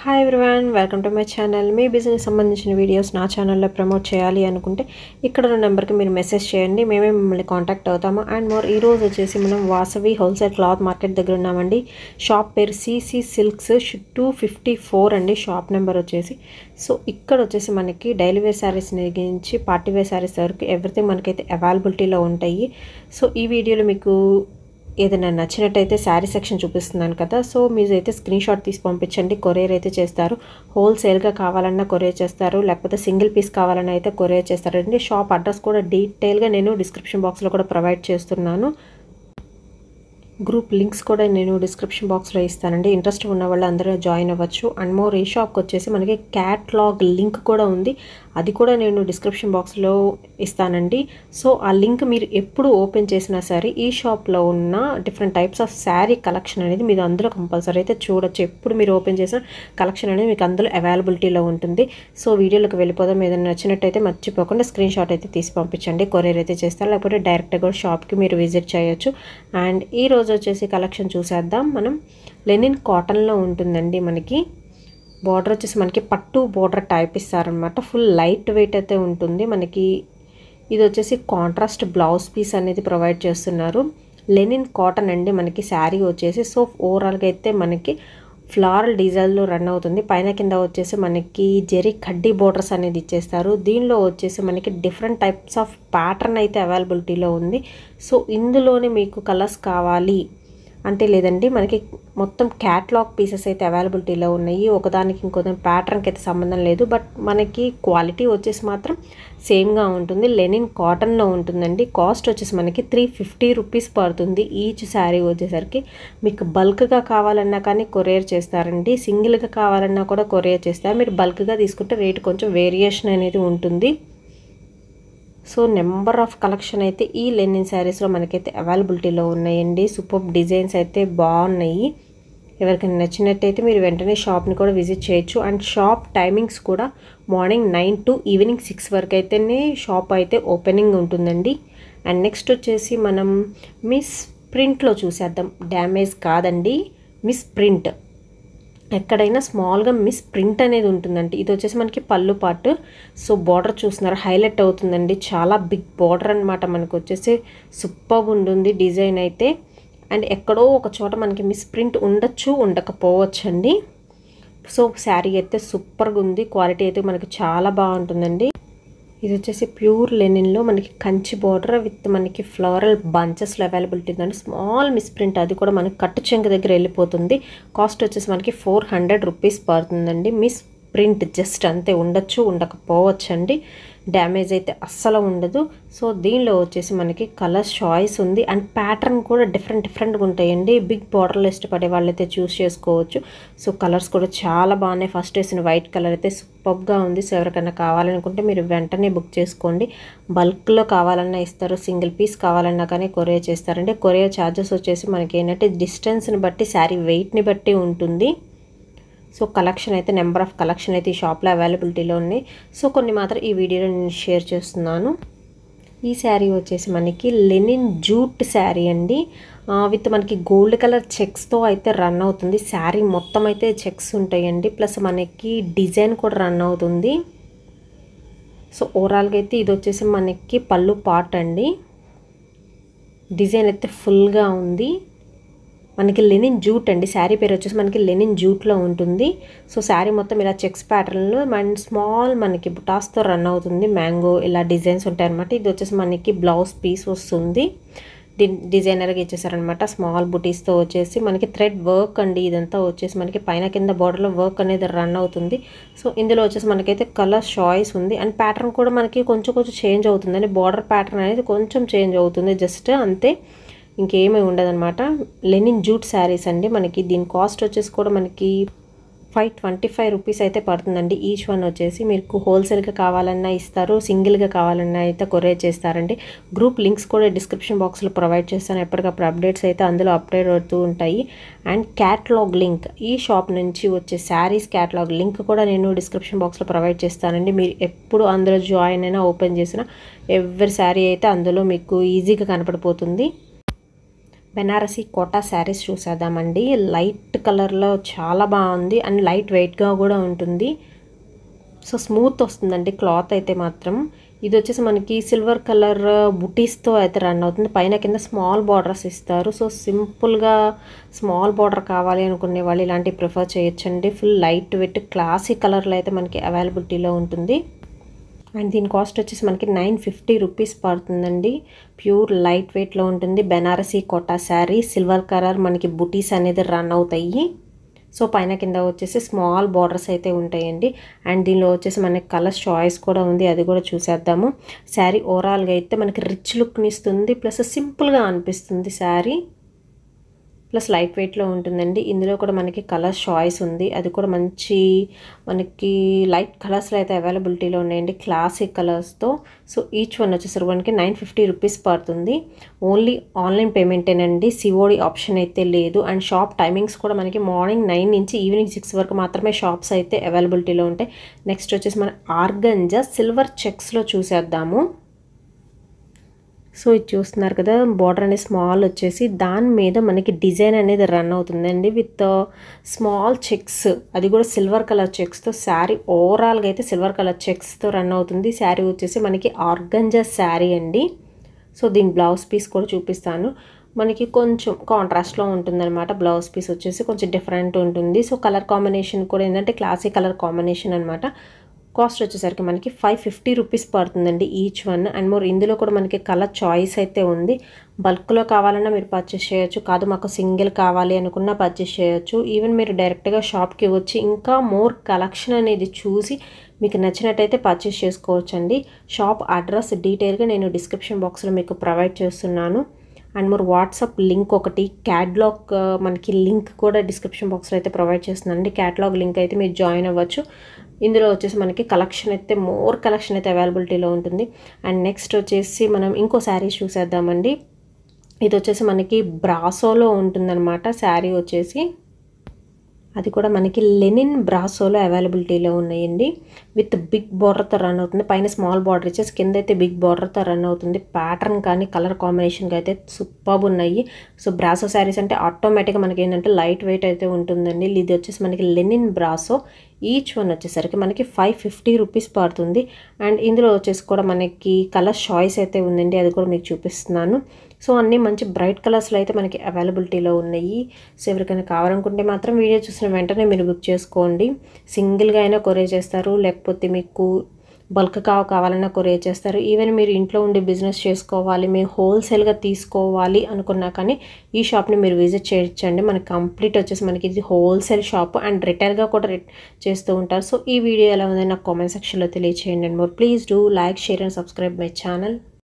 hi everyone welcome to my channel మీ business సంబంధించిన videos నా ఛానల్లో ప్రమోట్ చేయాలి అనుకుంటే ఇక్కడ ఉన్న నెంబర్కి మీరు మెసేజ్ చేయండి మేమే మిమ్మల్ని కాంటాక్ట్ అవుతాము అండ్ మోర్ ఈ రోజు వచ్చేసి మనం వాసవి హోల్సేల్ క్లాత్ మార్కెట్ దగ్గర ఉన్నామండి షాప్ పేరు CC silks two fifty four అండి షాప్ నెంబర్ వచ్చేసి సో ఇక్కడ వచ్చేసి మనకి డైలీ వేర్ శారీస్ నుంచి పార్టీ వేర్ శారీస్ వరకు ఎవ్రీథింగ్ మనకైతే అవైలబిలిటీలో ఉంటాయి సో ఈ వీడియోలో మీకు ఏదైనా నచ్చినట్టయితే శారీ సెక్షన్ చూపిస్తున్నాను కదా సో మీరు అయితే స్క్రీన్ షాట్ తీసి పంపించండి కొరియర్ అయితే చేస్తారు హోల్సేల్గా కావాలన్నా కొరియర్ చేస్తారు లేకపోతే సింగిల్ పీస్ కావాలన్నా అయితే కొరియర్ చేస్తారండి షాప్ అడ్రస్ కూడా డీటెయిల్గా నేను డిస్క్రిప్షన్ బాక్స్లో కూడా ప్రొవైడ్ చేస్తున్నాను గ్రూప్ లింక్స్ కూడా నేను డిస్క్రిప్షన్ బాక్స్లో ఇస్తానండి ఇంట్రెస్ట్ ఉన్న వాళ్ళు అందరూ జాయిన్ అవ్వచ్చు అండ్ మోర్ ఈ షాప్కి వచ్చేసి మనకి క్యాట్లాగ్ లింక్ కూడా ఉంది అది కూడా నేను డిస్క్రిప్షన్ బాక్స్లో ఇస్తానండి సో ఆ లింక్ మీరు ఎప్పుడు ఓపెన్ చేసినా సరే ఈ షాప్లో ఉన్న different types of sari collection అనేది మీరు అందులో కంపల్సరీ అయితే చూడొచ్చు ఎప్పుడు మీరు ఓపెన్ చేసిన కలెక్షన్ అనేది మీకు అందులో అవైలబిలిటీలో ఉంటుంది సో వీడియోలోకి వెళ్ళిపోదాం ఏదైనా నచ్చినట్టయితే మర్చిపోకుండా స్క్రీన్ షాట్ అయితే తీసి పంపించండి కొరియర్ అయితే చేస్తారు లేకపోతే డైరెక్ట్గా కూడా షాప్కి మీరు విజిట్ చేయొచ్చు అండ్ ఈ రోజు వచ్చేసి కలెక్షన్ చూసేద్దాం మనం లెనిన్ కాటన్లో ఉంటుందండి మనకి బార్డర్ వచ్చేసి మనకి పట్టు బార్డర్ టైప్ ఇస్తారనమాట ఫుల్ లైట్ వెయిట్ అయితే ఉంటుంది మనకి ఇది వచ్చేసి కాంట్రాస్ట్ బ్లౌజ్ పీస్ అనేది ప్రొవైడ్ చేస్తున్నారు లెనిన్ కాటన్ అండి మనకి శారీ వచ్చేసి సో ఓవరాల్గా అయితే మనకి ఫ్లారల్ డిజైన్లో రన్ అవుతుంది పైన కింద వచ్చేసి మనకి జెరీ కడ్డీ బోర్డర్స్ అనేది ఇచ్చేస్తారు దీనిలో వచ్చేసి మనకి డిఫరెంట్ టైప్స్ ఆఫ్ ప్యాటర్న్ అయితే అవైలబిలిటీలో ఉంది సో ఇందులోనే మీకు కలర్స్ కావాలి అంటే లేదండి మనకి మొత్తం క్యాట్లాగ్ పీసెస్ అయితే అవైలబిలిటీలో ఉన్నాయి ఒకదానికి ఇంకోదాని ప్యాటర్న్కి అయితే సంబంధం లేదు బట్ మనకి క్వాలిటీ వచ్చేసి మాత్రం సేమ్గా ఉంటుంది లెనిన్ కాటన్లో ఉంటుందండి కాస్ట్ వచ్చేసి మనకి త్రీ ఫిఫ్టీ రూపీస్ పడుతుంది ఈచ్ శారీ వచ్చేసరికి మీకు బల్క్గా కావాలన్నా కానీ కొరియర్ చేస్తారండి సింగిల్గా కావాలన్నా కూడా కొరియర్ చేస్తారు మీరు బల్క్గా తీసుకుంటే రేట్ కొంచెం వేరియేషన్ అనేది ఉంటుంది సో నెంబర్ ఆఫ్ కలెక్షన్ అయితే ఈ లెనిన్ శారీస్లో మనకైతే అవైలబిలిటీలో ఉన్నాయండి సూపర్ డిజైన్స్ అయితే బాగున్నాయి ఎవరికైనా నచ్చినట్టయితే మీరు వెంటనే షాప్ని కూడా విజిట్ చేయొచ్చు అండ్ షాప్ టైమింగ్స్ కూడా morning nine to evening six వరకు అయితేనే షాప్ అయితే ఓపెనింగ్ ఉంటుందండి అండ్ నెక్స్ట్ వచ్చేసి మనం మిస్ ప్రింట్లో చూసేద్దాం డ్యామేజ్ కాదండి మిస్ ప్రింట్ ఎక్కడైనా స్మాల్గా మిస్ ప్రింట్ అనేది ఉంటుందండి ఇది వచ్చేసి మనకి పళ్ళు పాటు సో బార్డర్ చూస్తున్నారు హైలైట్ అవుతుందండి చాలా బిగ్ బార్డర్ అనమాట మనకు వచ్చేసి సూపర్ ఉంటుంది డిజైన్ అయితే అండ్ ఎక్కడో ఒక చోట మనకి మిస్ ప్రింట్ ఉండొచ్చు ఉండకపోవచ్చు అండి సో శారీ అయితే సూపర్గా ఉంది క్వాలిటీ అయితే మనకి చాలా బాగుంటుందండి ఇది వచ్చేసి ప్యూర్ లెనిన్లో మనకి కంచి బార్డర్ విత్ మనకి ఫ్లోరల్ బంచెస్లో అవైలబిలిటీ ఉందండి స్మాల్ మిస్ ప్రింట్ అది కూడా మనకి కట్టు చెంక దగ్గర వెళ్ళిపోతుంది కాస్ట్ వచ్చేసి మనకి ఫోర్ హండ్రెడ్ రూపీస్ పడుతుందండి మిస్ ప్రింట్ జస్ట్ అంతే ఉండొచ్చు ఉండకపోవచ్చు అండి డ్యామేజ్ అయితే అస్సలు ఉండదు సో దీనిలో వచ్చేసి మనకి కలర్ చాయిస్ ఉంది అండ్ ప్యాటర్న్ కూడా డిఫరెంట్ డిఫరెంట్గా ఉంటాయండి బిగ్ బార్డర్లో ఇష్టపడే వాళ్ళైతే చూస్ చేసుకోవచ్చు సో కలర్స్ కూడా చాలా బాగున్నాయి ఫస్ట్ వేసిన వైట్ కలర్ అయితే సూపర్గా ఉంది సో ఎవరికైనా కావాలనుకుంటే మీరు వెంటనే బుక్ చేసుకోండి బల్క్లో కావాలన్నా ఇస్తారు సింగిల్ పీస్ కావాలన్నా కానీ కొరియర్ చేస్తారండి కొరియర్ ఛార్జెస్ వచ్చేసి మనకి ఏంటంటే డిస్టెన్స్ని బట్టి శారీ వెయిట్ని బట్టి ఉంటుంది సో కలెక్షన్ అయితే నెంబర్ ఆఫ్ కలెక్షన్ అయితే ఈ షాప్లో అవైలబిలిటీలో ఉన్నాయి సో కొన్ని మాత్రం ఈ వీడియోలో నేను షేర్ చేస్తున్నాను ఈ శారీ వచ్చేసి మనకి లెనిన్ జూట్ శారీ అండి విత్ మనకి గోల్డ్ కలర్ చెక్స్తో అయితే రన్ అవుతుంది శారీ మొత్తం అయితే చెక్స్ ఉంటాయండి ప్లస్ మనకి డిజైన్ కూడా రన్ అవుతుంది సో ఓవరాల్గా అయితే ఇది వచ్చేసి మనకి పళ్ళు పార్ట్ అండి డిజైన్ అయితే ఫుల్గా ఉంది మనకి లెనిన్ జూట్ అండి శారీ పేరు వచ్చేసి మనకి లెనిన్ జూట్లో ఉంటుంది సో శారీ మొత్తం ఇలా చెక్స్ ప్యాటర్న్లో అండ్ స్మాల్ మనకి బుటాస్తో రన్ అవుతుంది మ్యాంగో ఇలా డిజైన్స్ ఉంటాయి అనమాట ఇది వచ్చేసి మనకి బ్లౌజ్ పీస్ వస్తుంది డిజైనర్గా ఇచ్చేసారనమాట స్మాల్ బుటీస్తో వచ్చేసి మనకి థ్రెడ్ వర్క్ అండి ఇదంతా వచ్చేసి మనకి పైన కింద బార్డర్లో వర్క్ అనేది రన్ అవుతుంది సో ఇందులో వచ్చేసి మనకైతే కలర్ చాయిస్ ఉంది అండ్ ప్యాటర్న్ కూడా మనకి కొంచెం కొంచెం చేంజ్ అవుతుంది అండి బార్డర్ ప్యాటర్న్ అనేది కొంచెం చేంజ్ అవుతుంది జస్ట్ అంతే ఇంకేమీ ఉండదన్నమాట లెనిన్ జూట్ శారీస్ అండి మనకి దీని కాస్ట్ వచ్చేసి కూడా మనకి ఫైవ్ ట్వంటీ ఫైవ్ రూపీస్ అయితే పడుతుందండి ఈచ్ వన్ వచ్చేసి మీకు హోల్సేల్గా కావాలన్నా ఇస్తారు సింగిల్గా కావాలన్నా అయితే కొరియర్ చేస్తారండి గ్రూప్ లింక్స్ కూడా డిస్క్రిప్షన్ బాక్స్లో ప్రొవైడ్ చేస్తాను ఎప్పటికప్పుడు అప్డేట్స్ అయితే అందులో అప్డేట్ అవుతూ ఉంటాయి అండ్ క్యాట్లాగ్ లింక్ ఈ షాప్ నుంచి వచ్చే శారీస్ క్యాట్లాగ్ లింక్ కూడా నేను డిస్క్రిప్షన్ బాక్స్లో ప్రొవైడ్ చేస్తానండి మీరు ఎప్పుడు అందులో జాయిన్ అయినా ఓపెన్ చేసినా ఎవరి శారీ అయితే అందులో మీకు ఈజీగా కనపడిపోతుంది బెనారసీ కోటా శారీస్ చూసేద్దామండి లైట్ కలర్లో చాలా బాగుంది అండ్ లైట్ వెయిట్గా కూడా ఉంటుంది సో స్మూత్ వస్తుందండి క్లాత్ అయితే మాత్రం ఇది వచ్చేసి మనకి సిల్వర్ కలర్ బుటీస్తో అయితే రన్ అవుతుంది పైన కింద స్మాల్ బార్డర్స్ ఇస్తారు సో సింపుల్గా స్మాల్ బార్డర్ కావాలి అనుకునే వాళ్ళు ఇలాంటివి ప్రిఫర్ చేయొచ్చండి ఫుల్ లైట్ వెయిట్ క్లాసీ కలర్లో అయితే మనకి అవైలబిలిటీలో ఉంటుంది అండ్ దీని కాస్ట్ వచ్చేసి మనకి నైన్ ఫిఫ్టీ రూపీస్ పడుతుందండి ప్యూర్ లైట్ వెయిట్లో ఉంటుంది బెనారసీ కోటా శారీ సిల్వర్ కలర్ మనకి బుటీస్ అనేది రన్ అవుతాయి సో పైన కింద వచ్చేసి స్మాల్ బార్డర్స్ అయితే ఉంటాయండి అండ్ దీనిలో వచ్చేసి మనకి కలర్ చాయిస్ కూడా ఉంది అది కూడా చూసేద్దాము శారీ ఓవరాల్గా అయితే మనకి రిచ్ లుక్ని ఇస్తుంది ప్లస్ సింపుల్గా అనిపిస్తుంది శారీ ప్లస్ లైట్ వెయిట్లో ఉంటుందండి ఇందులో కూడా మనకి కలర్ చాయిస్ ఉంది అది కూడా మంచి మనకి లైట్ కలర్స్లో అయితే అవైలబిలిటీలో ఉన్నాయండి క్లాసిక్ కలర్స్తో సో ఈచ్ వన్ వచ్చేసరికి మనకి నైన్ ఫిఫ్టీ రూపీస్ పడుతుంది ఓన్లీ ఆన్లైన్ పేమెంటేనండి సిఓడి ఆప్షన్ అయితే లేదు అండ్ షాప్ టైమింగ్స్ కూడా మనకి మార్నింగ్ నైన్ నుంచి ఈవినింగ్ సిక్స్ వరకు మాత్రమే షాప్స్ అయితే అవైలబిలిటీలో ఉంటాయి నెక్స్ట్ వచ్చేసి మన ఆర్గంజా సిల్వర్ చెక్స్లో చూసేద్దాము సో ఇది చూస్తున్నారు కదా బార్డర్ అనేది స్మాల్ వచ్చేసి దాని మీద మనకి డిజైన్ అనేది రన్ అవుతుందండి విత్ స్మాల్ చెక్స్ అది కూడా సిల్వర్ కలర్ చెక్స్తో శారీ ఓవరాల్గా అయితే సిల్వర్ కలర్ చెక్స్తో రన్ అవుతుంది శారీ వచ్చేసి మనకి ఆర్గంజా శారీ అండి సో దీని బ్లౌజ్ పీస్ కూడా చూపిస్తాను మనకి కొంచెం కాంట్రాస్ట్లో ఉంటుందన్నమాట బ్లౌజ్ పీస్ వచ్చేసి కొంచెం డిఫరెంట్ ఉంటుంది సో కలర్ కాంబినేషన్ కూడా ఏంటంటే క్లాసిక్ కలర్ కాంబినేషన్ అనమాట కాస్ట్ వచ్చేసరికి మనకి ఫైవ్ ఫిఫ్టీ రూపీస్ పడుతుందండి ఈచ్ వన్ అండ్ మోర్ ఇందులో కూడా మనకి కలర్ చాయిస్ అయితే ఉంది బల్క్లో కావాలన్నా మీరు పర్చేస్ చేయొచ్చు కాదు మాకు సింగిల్ కావాలి అనుకున్నా పర్చేస్ చేయొచ్చు ఈవెన్ మీరు డైరెక్ట్గా షాప్కి వచ్చి ఇంకా మోర్ కలెక్షన్ అనేది చూసి మీకు నచ్చినట్టయితే పర్చేస్ చేసుకోవచ్చండి షాప్ అడ్రస్ డీటెయిల్గా నేను డిస్క్రిప్షన్ బాక్స్లో మీకు ప్రొవైడ్ చేస్తున్నాను అండ్ మోర్ వాట్సాప్ లింక్ ఒకటి క్యాట్లాగ్ మనకి లింక్ కూడా డిస్క్రిప్షన్ బాక్స్లో అయితే ప్రొవైడ్ చేస్తుందండి క్యాట్లాగ్ లింక్ అయితే మీరు జాయిన్ అవ్వచ్చు ఇందులో వచ్చేసి మనకి కలెక్షన్ అయితే మోర్ కలెక్షన్ అయితే అవైలబిలిటీలో ఉంటుంది అండ్ నెక్స్ట్ వచ్చేసి మనం ఇంకో శారీస్ చూసేద్దామండి ఇది వచ్చేసి మనకి బ్రాసోలో ఉంటుందన్నమాట శారీ వచ్చేసి అది కూడా మనకి లెనిన్ బ్రాసోలో అవైలబిలిటీలో ఉన్నాయండి విత్ బిగ్ బార్డర్తో రన్ అవుతుంది పైన స్మాల్ బార్డర్ ఇచ్చేసి కింద అయితే బిగ్ బార్డర్తో రన్ అవుతుంది ప్యాటర్న్ కానీ కలర్ కాంబినేషన్కి అయితే సూపర్ ఉన్నాయి సో బ్రాసో శారీస్ అంటే ఆటోమేటిక్గా మనకి ఏంటంటే లైట్ వెయిట్ అయితే ఉంటుందండి ఇది వచ్చేసి మనకి లెనిన్ బ్రాసో ఈచ్ వన్ వచ్చేసరికి మనకి ఫైవ్ ఫిఫ్టీ రూపీస్ పడుతుంది అండ్ ఇందులో వచ్చేసి కూడా మనకి కలర్ చాయిస్ అయితే ఉందండి అది కూడా మీకు చూపిస్తున్నాను సో అన్నీ మంచి బ్రైట్ కలర్స్లో అయితే మనకి అవైలబిలిటీలో ఉన్నాయి సో ఎవరికైనా కావాలనుకుంటే మాత్రం వీడియో చూసిన వెంటనే మీరు బుక్ చేసుకోండి సింగిల్గా అయినా కొరియర్ చేస్తారు లేకపోతే మీకు బల్క్ కావ కావాలన్నా కొరియర్ చేస్తారు ఈవెన్ మీరు ఇంట్లో ఉండి బిజినెస్ చేసుకోవాలి మీరు హోల్సేల్గా తీసుకోవాలి అనుకున్నా కానీ ఈ షాప్ని మీరు విజిట్ చేయొచ్చండి మనకి కంప్లీట్ వచ్చేసి మనకి ఇది హోల్సేల్ షాప్ అండ్ రిటైల్గా కూడా చేస్తూ ఉంటారు సో ఈ వీడియో ఎలా ఉందని నాకు కామెంట్ సెక్షన్లో తెలియచేయండి and more please do like share and subscribe my channel